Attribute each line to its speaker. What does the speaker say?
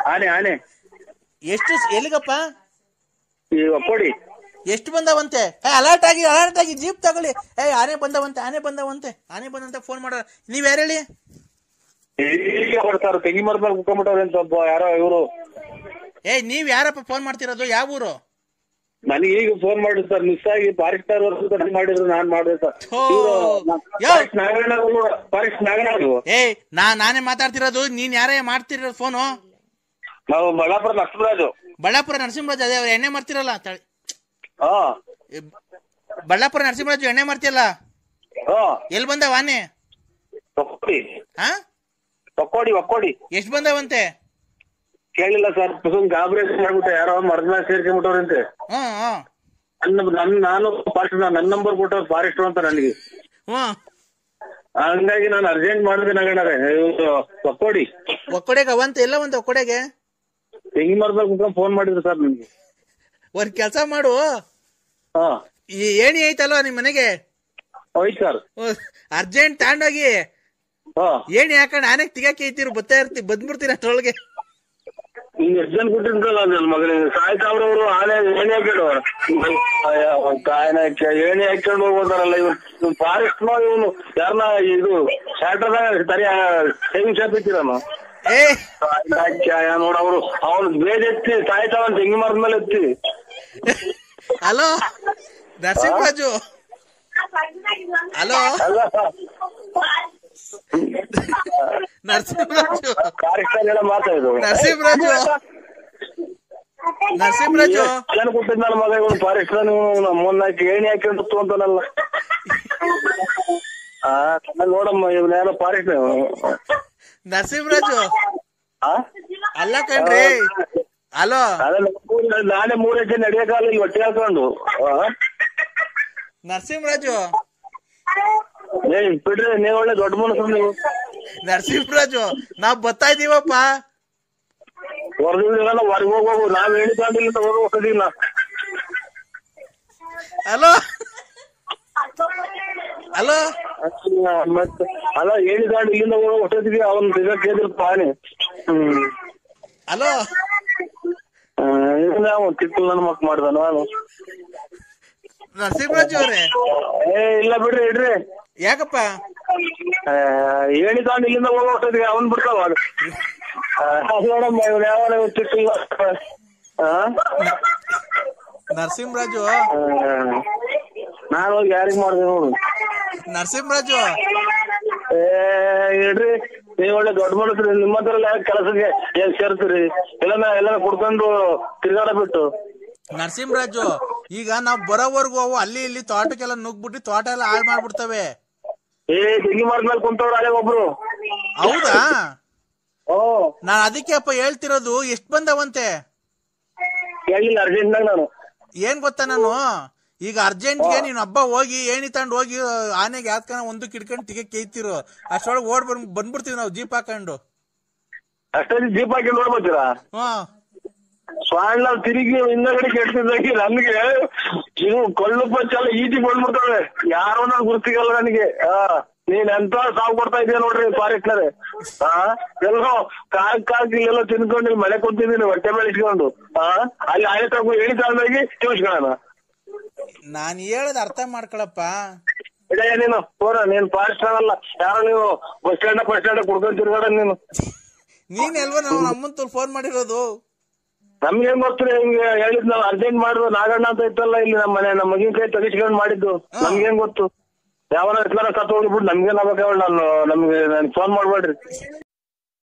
Speaker 1: ಆನೆ ಆನೆ
Speaker 2: ಎಷ್ಟು ಎಲ್ಲಿಗಪ್ಪ
Speaker 1: ಈ ಒಕ್ಕೋಡಿ
Speaker 2: ಎಷ್ಟು ಬಂದವಂತೆ ಏ ಅಲರ್ಟ್ ಆಗಿ ಅಲರ್ಟ್ ಆಗಿ ಜೀಪ್ ತಗೊಳ್ಳಿ ಏ ಆನೆ ಬಂದವಂತೆ ಆನೆ ಬಂದವಂತೆ ಆನೆ ಬಂದಂತ ಫೋನ್ ಮಾಡೋ ನೀವ್ ಯಾರು ಹೇಳಿ
Speaker 1: ಈಗ ಬರ್ತಾರೆ ತೆಂಗಿ ಮರದ ಕುತ್ಕೊಂಡ್ಬಿಟ್ಟವ್ರೆ ಅಂತ ಒಬ್ಬ ಯಾರೋ ಇವರು
Speaker 2: ಏ ನೀವ್ ಯಾರಪ್ಪ ಫೋನ್ ಮಾಡ್ತಿರೋದು ಯಾವ ಊರು
Speaker 1: ನನಗೆ ಈಗ ಫೋನ್ ಮಾಡಿದ್ರು ಸರ್ ಮಿಸ್ ಆಗಿ ಫಾರೆಸ್ಟ್ ಮಾಡಿದ್ರು ನಾನ್ ಮಾಡಿದೆ ಸರ್
Speaker 2: ಥೋ.
Speaker 1: ಇವ್ರು
Speaker 2: ಯೋ.
Speaker 1: ಫಾರೆಸ್ಟ್ ನಾಗಣ್ಣ ಫಾರೆಸ್ಟ್ ನಾಗಣ್ಣ ಅವರು
Speaker 2: ಏ ನಾ ನಾನೇ ಮಾತಾಡ್ತಿರೋದು ನೀನ್ ಯಾರೇ ಮಾಡ್ತಿರೋ ಫೋನು
Speaker 1: ನಾವು ಬಳ್ಳಾಪುರ ಲಕ್ಷ್ಮರಾಜು
Speaker 2: ಬಳ್ಳಾಪುರ ನರಸಿಂಹರಾಜ್ ಅದೇ ಅವ್ರು ಎಣ್ಣೆ ಮಾಡ್ತಿರಲ್ಲ ತಳಿ
Speaker 1: ಹಾ
Speaker 2: ಏ, ಬಳ್ಳಾಪುರ ನರಸಿಂಹರಾಜು ಎಣ್ಣೆ ಮಾಡ್ತಿಯಲ್ಲ
Speaker 1: ಹಾ
Speaker 2: ಎಲ್ಲಿ ಬಂದವ ಆನೆ
Speaker 1: ಒಕ್ಕೋಡಿ
Speaker 2: ಹಾ
Speaker 1: ಒಕ್ಕೋಡಿ ಒಕ್ಕೋಡಿ
Speaker 2: ಎಷ್ಟು ಬಂದವಂತೆ
Speaker 1: ಕೇಳಿಲ್ಲ ಸರ್ ಸುಮ್ ಗಾಬರಿ ಮಾಡ್ಬಿಟ್ಟೆ ಯಾರೋ ಮರದ ಮೇಲೆ ಸೇರ್ಕೊಂಡ್ಬಿಟ್ಟವ್ರಂತೆ
Speaker 2: ಹ್ಮ್ ಹ್ಮ್
Speaker 1: ನನ್ನ ನನ್ ನಾನು ಫಾರೆಸ್ಟ್ ನನ್ನ ನಂಬರ್ ಕೊಟ್ಟವ್ರು ಫಾರೆಸ್ಟ್ ಅಂತ ನನಗೆ
Speaker 2: ಹ್ಮ್
Speaker 1: ಹಂಗಾಗಿ ನಾನು ಅರ್ಜೆಂಟ್ ಮಾಡಿದೆ ನಗಣರೆ ಇವ್ರು ಒಕ್ಕೋಡಿ
Speaker 2: ಒಕ್ಕಡೆಗೆ ಅವಂತ ಎಲ್ಲ ಒಂದು ಒಕ್ಕಡೆಗೆ
Speaker 1: ತೆಂಗಿ ಮರದಲ್ಲಿ ಕುತ್ಕೊಂಡು ಫೋನ್ ಮಾಡಿದ್ರು ಸರ್ ನನಗೆ
Speaker 2: ಒಂದ್ ಕೆಲಸ ಮಾಡು
Speaker 1: ಹಾ
Speaker 2: ಈ ಏಣಿ ಐತಲ್ವಾ ನಿಮ್ ಮನೆಗೆ
Speaker 1: ಹೋಯ್ತು ಸರ್
Speaker 2: ಅರ್ಜೆಂಟ್ ತಗೊಂಡೋಗಿ
Speaker 1: ಹಾ
Speaker 2: ಏಣಿ ಹಾಕೊಂಡು ಆನೆಗ್ ತಿಗಾಕಿ ಐತಿರು ಬತ್ತಾ ಇರ್ತಿ ಬಂದ್ಬಿಡ್ತೀನಿ ಅಷ್ಟ್ರೊಳಗೆ
Speaker 1: ನೀನ್ ಎಷ್ಟ್ ಜನ ಕೊಟ್ಟಿರ್ಕಲ್ಲ ನನ್ನ ಮಗನಿಗೆ ಸಾಯ್ತಾವ್ರವ್ರು ಆನೆ ಏಣಿ ಹಾಕಿಡು ಕಾಯನ ಏಣಿ ಹಾಕೊಂಡು ಹೋಗ್ಬೋದಾರಲ್ಲ ಇವ್ನು ಫಾರೆಸ್ಟ್ ನೋ ಇವನು ಯಾರನ್ನ ಇದು ಶಾರ್ಟರ್ದಾಗ ತರಿ ಸೇವಿಂಗ್ ಶಾಪ್ ಇಟ್ಟಿರನು
Speaker 2: ಏ
Speaker 1: ನೋಡ ಅವರು ಅವನು ಬೇಜ ಎತ್ತಿ ಸಾಯ್ತಾವನ್ ತೆಂಗಿ ಮರದ ಮೇಲೆ ಎತ್ತಿ
Speaker 2: ಹಲೋ ನರಸಿಂಹರಾಜು ಹಲೋ
Speaker 1: ಅಲ್ಲ
Speaker 2: ನರಸಿಂಹರಾಜು
Speaker 1: ಫಾರೆಸ್ಟ್ ಎಲ್ಲ ಮಾತಾಡಿದ್ರು
Speaker 2: ನರಸಿಂಹರಾಜು ನರಸಿಂಹರಾಜು
Speaker 1: ಜನ ಕೊಟ್ಟಿದ್ ನನ್ನ ಮಗ ಇವನು ಫಾರೆಸ್ಟ್ ನೀವು ಮೊನ್ನಾಕಿ ಏಣಿ ಹಾಕೊಂಡು ಅಂತಾನಲ್ಲ ಆ ನೋಡಮ್ಮ ಇವನೇನೋ ಫಾರೆಸ್ಟ್
Speaker 2: ನರಸಿಂಹರಾಜು
Speaker 1: ಆ
Speaker 2: ಅಲ್ಲ ಕಣ್ರಿ ಹಲೋ
Speaker 1: ಅದೇ ಮೂರ್- ನಾನೇ ಮೂರೇ ಜನ ನಡೆಯಕ್ಕಾಗಲ್ಲ ಹೊಟ್ಟೆ ಹಾಕೊಂಡು ಆ?
Speaker 2: ನರಸಿಂಹರಾಜು
Speaker 1: ಏ ಬಿಡ್ರಿ ನೀವು ಒಳ್ಳೆ ದೊಡ್ಡ ಮನಸ್ಸು ನೀವು
Speaker 2: ನರಸಿಂಹರಾಜು ನಾವ್ ಬರ್ತಾ ಇದೀವಪ್ಪ
Speaker 1: ಹೊರಗಿಲ್ಲ ಹೊರಗೆ ಹೋಗ್ಬೇಕು ನಾವ್ ಹೇಳಿಕೊಂಡಿಲ್ಲ ಹೊರಗೆ ಹೋಗೋದಿಲ್ಲ
Speaker 2: ಹಲೋ ಹಲೋ
Speaker 1: ಮತ್ತೆ ಅಲ್ಲ ಹೇಳಿದಾಂಡ್ ಇಲ್ಲಿಂದ ಹೋಗೋ ಹೊಟ್ಟದಿಗೆ ಅವನ್ ಸಿಗಕ್ಕೆ ಎದ್ರಪ್ಪ ಆನೆ ಹ್ಮ್
Speaker 2: ಹಲೋ
Speaker 1: ಅವನ್ ತಿಕ್ಕಲ್ ನನ್ನ ಮಕ್ ಮಾಡ್ದ ನಾನು
Speaker 2: ನರಸಿಂಹರಾಜು ಅವ್ರೆ
Speaker 1: ಏ ಇಲ್ಲ ಬಿಡ್ರಿ ಇಡ್ರಿ
Speaker 2: ಯಾಕಪ್ಪ
Speaker 1: ಹೇಳಿದಾಂಡ್ ಇಲ್ಲಿಂದ ಹೋಗೋ ಹೊಟ್ಟದಿಗೆ ಅವನ್ ಬಿಡ್ತಾವ ಅದು ನೋಡಮ್ಮ ಇವ್ನು ಯಾವ ತಿಕ್ಕಲ್ ಆ
Speaker 2: ನರಸಿಂಹರಾಜು
Speaker 1: ನಾನು ಹೋಗಿ ಯಾರಿಗ್ ಮಾಡ್ದೆ ನೋಡು
Speaker 2: ನರಸಿಂಹರಾಜು
Speaker 1: ಏ ಇಡ್ರಿ ನೀವ್ ಒಳ್ಳೆ ದೊಡ್ಡ ಮನಸ್ರಿ ನಿಮ್ಮ ಹತ್ರ ಯಾಕೆ ಕೆಲಸಕ್ಕೆ ಏನ್ ಸೇರ್ತೀರಿ ಎಲ್ಲ ಎಲ್ಲ ಕುಡ್ಕೊಂಡು ತಿರ್ಗಾಡ ಬಿಟ್ಟು
Speaker 2: ನರಸಿಂಹರಾಜು ಈಗ ನಾವ್ ಬರೋವರ್ಗು ಅವು ಅಲ್ಲಿ ಇಲ್ಲಿ ತೋಟಕ್ಕೆಲ್ಲ ನುಗ್ಬಿಟ್ಟು ತೋಟ ಎಲ್ಲ ಹಾಳು ಮಾಡ್ಬಿಡ್ತವೆ
Speaker 1: ಏ ತೆಂಗಿ ಮರದ ಮೇಲೆ ಕುಂತವ್ರು ಅಲ್ಲೇ ಒಬ್ರು
Speaker 2: ಹೌದಾ
Speaker 1: ಓ
Speaker 2: ನಾನ್ ಅದಕ್ಕೆ ಅಪ್ಪ ಹೇಳ್ತಿರೋದು ಎಷ್ಟ್ ಬಂದವಂತೆ
Speaker 1: ಕೇಳಿಲ್ಲ ಅರ್ಜೆಂಟ್ನಾಗ ನಾನು
Speaker 2: ಏನ್ ಗೊತ್ತಾ ನಾನು ಈಗ ಅರ್ಜೆಂಟ್ಗೆ ನೀನ್ ಹಬ್ಬ ಹೋಗಿ ಏಣಿ ತಗೊಂಡ್ ಹೋಗಿ ಆನೆಗೆ ಯಾತ್ಕನ ಒಂದು ಕಿಡ್ಕೊಂಡು ತಿಗೆ ಕೇಯ್ತಿರು ಅಷ್ಟೊಳಗೆ ಓಡ್ ಬಂದ್ ಬಂದ್ಬಿಡ್ತೀವಿ ನಾವು ಜೀಪ್ ಹಾಕೊಂಡು
Speaker 1: ಅಷ್ಟೇ ಜೀಪ್ ಹಾಕಿ ನೋಡ್ಬೋತೀರಾ
Speaker 2: ಹ್ಮ್
Speaker 1: ಸ್ವಾಣ ತಿರುಗಿ ಹಿಂದಗಡೆ ಕೆಡ್ತಿದ್ದಾಗಿ ನನ್ಗೆ ಇವು ಕೊಳ್ಳು ಪಚ್ಚೆಲ್ಲ ಈಟಿ ಬಂದ್ಬಿಡ್ತವೆ ಯಾರೋ ನನ್ ಗುರ್ತಿಗಲ್ಲ ನನಗೆ ಆ ನೀನ್ ಎಂತ ಸಾವು ಕೊಡ್ತಾ ಇದೀಯ ನೋಡ್ರಿ ಫಾರೆಸ್ಟ್ನರೆ ಆ ಎಲ್ಲೋ ಕಾಗ್ ಕಾಗ್ ಇಲ್ಲೆಲ್ಲ ತಿನ್ಕೊಂಡು ಇಲ್ಲಿ ಮಳೆ ಕುಂತಿದ್ದೀನಿ ಹೊಟ್ಟೆ ಮೇಲೆ ಇಟ್ಕೊಂಡು ಆ ಅಲ್ಲಿ ಆಯ್ತು ತಗೋ ಹೇಳಿ ತಗೊಂಡೋಗಿ ತಿಳಿಸ್ಕೊಳ್ಳೋಣ
Speaker 2: ನಾನ್ ಹೇಳದ್ ಅರ್ಥ ಮಾಡ್ಕೊಳಪ್ಪ
Speaker 1: ಇಡಯ್ಯ ನೀನು ಹೋರ ನೀನ್ ಫಾರೆಸ್ಟ್ ಅಲ್ಲ ಯಾರೋ ನೀವು ಬಸ್ ಸ್ಟ್ಯಾಂಡ್ ಬಸ್ ಸ್ಟ್ಯಾಂಡ್ ಕುಡ್ಕೊಂಡ್ ತಿರ್ಗಾಡ ನೀನು
Speaker 2: ನೀನ್ ಎಲ್ವ ನಾವು ನಮ್ಮಂತ ಫೋನ್ ಮಾಡಿರೋದು
Speaker 1: ನಮ್ಗೇನ್ ಗೊತ್ತಿರಿ ಹಿಂಗೆ ಹೇಳಿದ್ ನಾವು ಅರ್ಜೆಂಟ್ ಮಾಡುದು ನಾಗಣ್ಣ ಅಂತ ಇತ್ತಲ್ಲ ಇಲ್ಲಿ ನಮ್ಮ ಮನೆ ನಮ್ಮ ಮಗಿನ ಕೈ ತೆಗಿಸ್ಕೊಂಡ್ ಮಾಡಿದ್ದು ನಮ್ಗೇನ್ ಗೊತ್ತು ಯಾವನ ಇಟ್ಲಾರ ಸತ್ತು ಹೋಗ್ಬಿಟ್ಟು ನಮ್ಗೇನ್ ಆಗ್ಬೇಕು ಹೇಳಿ ನಾನು ನಮ್ಗೆ ನನ್ಗೆ ಫೋನ್ ಮಾಡ್ಬೇಡ್ರಿ